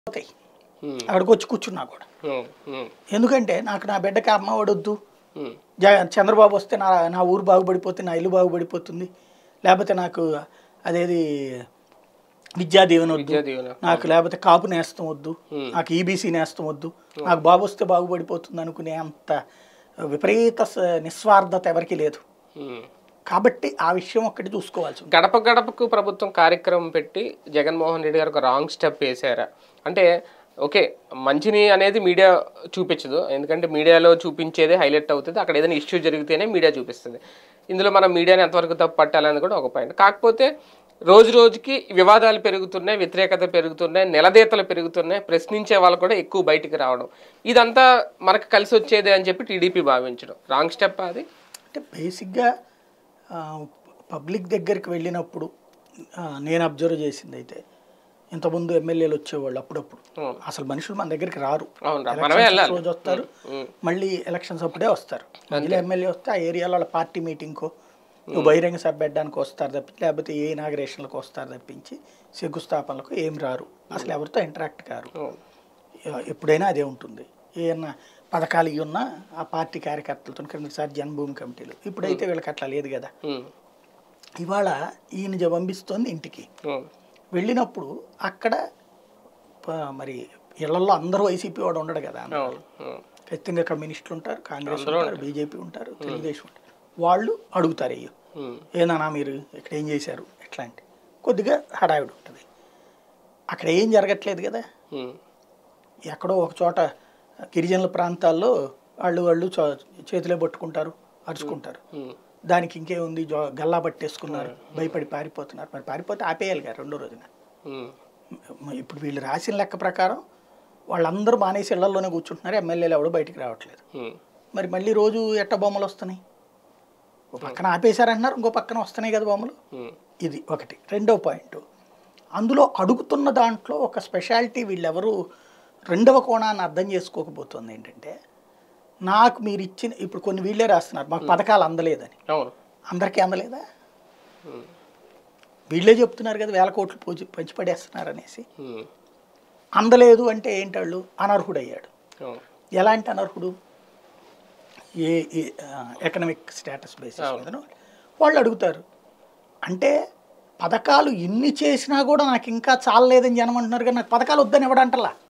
అవుతాయి ఉమ్, అక్కడికి వచ్చి కూర్చున్నా కూడా ఉమ్, ఉమ్, ఎందుకంటే నాకు నా బిడ్డకి అమ్మ వడొద్దు ఉమ్, జ చంద్రబాబు వస్తే నా నా ఊరు బాగుపడిపోతుంది నా ఇల్లు బాగుపడిపోతుంది లేకపోతే నాకు అదేది విద్యా దీవెన వద్దు విద్యా దీవెన నాకు లేకపోతే కాపు నేస్తం వద్దు Hmm. నాకు ఈబీసీ నేస్తం వద్దు నాకు బాబు వస్తే బాగుపడిపోతుంది అనుకునే అంత విపరీత స- నిస్వార్థత ఎవరికీ లేదు ఉమ్. కాబట్టి ఆ విషయం ఒక్కటి చూసుకోవాల్సి ఉంది గడప గడపకు ప్రభుత్వం కార్యక్రమం పెట్టి జగన్మోహన్ రెడ్డి గారు ఒక రాంగ్ స్టెప్ వేశారా అంటే ఓకే మంచిని అనేది మీడియా చూపించదు ఎందుకంటే మీడియాలో చూపించేదే హైలైట్ అవుతుంది అక్కడ ఏదైనా ఇష్యూ జరిగితేనే మీడియా చూపిస్తుంది ఇందులో మనం మీడియాని ఎంతవరకు తప్పు పట్టాలనేది కూడా ఒక పాయింట్ కాకపోతే రోజు రోజుకి వివాదాలు పెరుగుతున్నాయి వ్యతిరేకత పెరుగుతున్నాయి నిలదీతలు పెరుగుతున్నాయి ప్రశ్నించే వాళ్ళు కూడా ఎక్కువ బయటికి రావడం ఇదంతా మనకు కలిసి వచ్చేదే అని చెప్పి టీడీపీ భావించడం రాంగ్ స్టెప్ అది అంటే బేసిక్గా పబ్లిక్ దగ్గరికి వెళ్ళినప్పుడు ఆ, నేను అబ్జర్వ్ చేసింది అయితే ఇంతకుముందు ఎమ్మెల్యేలు వచ్చేవాళ్ళు అప్పుడప్పుడు అవును. అసలు మనుషులు మన దగ్గరికి రారు అవును రా, మనమే ఎలక్షన్స్ వెళ్ళాలి రోజు వస్తారు ఉమ్. మళ్ళీ ఎలక్షన్స్ అప్పుడే వస్తారు మధ్యలో ఎమ్మెల్యే వస్తే ఆ ఏరియాలో వాళ్ళ పార్టీ మీటింగ్కో నువ్వు బహిరంగ సభ పెట్టడానికి వస్తారు తప్పించి లేకపోతే ఏ ఇనాగ్రేషన్లకు వస్తారు తప్పించి శంకుస్థాపనలకు ఏం రారు అసలు ఎవరితో ఇంటరాక్ట్ కారు అవును. ఎప్పుడైనా అదే ఉంటుంది ఏమన్నా పథకాలు ఇవి ఉన్నా ఆ పార్టీ కార్యకర్తలతో క్రిందసారి జన్మభూమి కమిటీలు ఇప్పుడైతే వీళ్ళకి అట్లా లేదు కదా ఉమ్. ఇవాళ ఈయన జ- పంపిస్తోంది ఇంటికి అవును. వెళ్ళినప్పుడు అక్కడ ప- మరి ఇళ్లలో అందరూ వైసీపీ వాడు ఉండడు కదా అవును అవును. ఖచ్చితంగా కమ్యూనిస్టులు ఉంటారు కాంగ్రెస్ ఉంటారు బీజేపీ ఉంటారు తెలుగుదేశం ఉంటారు వాళ్ళు అడుగుతారు అయ్యో ఉమ్. ఏనానా మీరు ఇక్కడ ఏం చేశారు ఎట్లాంటి కొద్దిగా హడావిడి ఉంటుంది అక్కడ ఏం జరగట్లేదు కదా ఉమ్. ఎక్కడో ఒక చోట గిరిజనుల ప్రాంతాల్లో వాళ్ళు వాళ్ళు చ- చేతిలో పట్టుకుంటారు అరుచుకుంటారు ఉమ్. దానికి ఇంకేముంది జో గల్లా పట్టేసుకున్నారు భయపడి పారిపోతున్నారు మరి పారిపోతే ఆపేయాలి కదా రెండో రోజున ఉమ్. మ- ఇప్పుడు వీళ్ళు రాసిన లెక్క ప్రకారం వాళ్ళందరూ మానేసి ఇళ్లలోనే కూర్చుంటున్నారు ఎమ్మెల్యేలు ఎవడు బయటికి రావట్లేదు ఉమ్. మరి మళ్ళీ రోజు ఎట్ట బొమ్మలు వస్తున్నాయి ఓ పక్కన ఆపేశారంటున్నారు ఇంకో పక్కన వస్తున్నాయి కదా బొమ్మలు ఉమ్. ఇది ఒకటి రెండో పాయింట్ అందులో అడుగుతున్న దాంట్లో ఒక స్పెషాలిటీ వీళ్ళెవరు రెండవ కోణాన్ని అర్థం చేసుకోకపోతుంది ఏంటంటే నాకు మీరు ఇచ్చిన ఇప్పుడు కొన్ని వీళ్ళే రాస్తున్నారు మాకు పథకాలు అందలేదని అవును అందరికీ అందలేదా ఉమ్. వీళ్ళే చెప్తున్నారు కదా వేల కోట్లు పూజ పంచిపడేస్తున్నారు అనేసి ఉమ్. అందలేదు అంటే ఏంటాళ్ళు అనర్హుడయ్యాడు అవును ఎలాంటి అనర్హుడు ఏ ఎకనామిక్ స్టేటస్ బేసిస్ మీద వాళ్ళు అడుగుతారు అంటే పథకాలు ఇన్ని చేసినా కూడా నాకు ఇంకా చాలలేదని జనం అంటున్నారు కానీ నాకు పథకాలు వద్దని ఎవడంటలా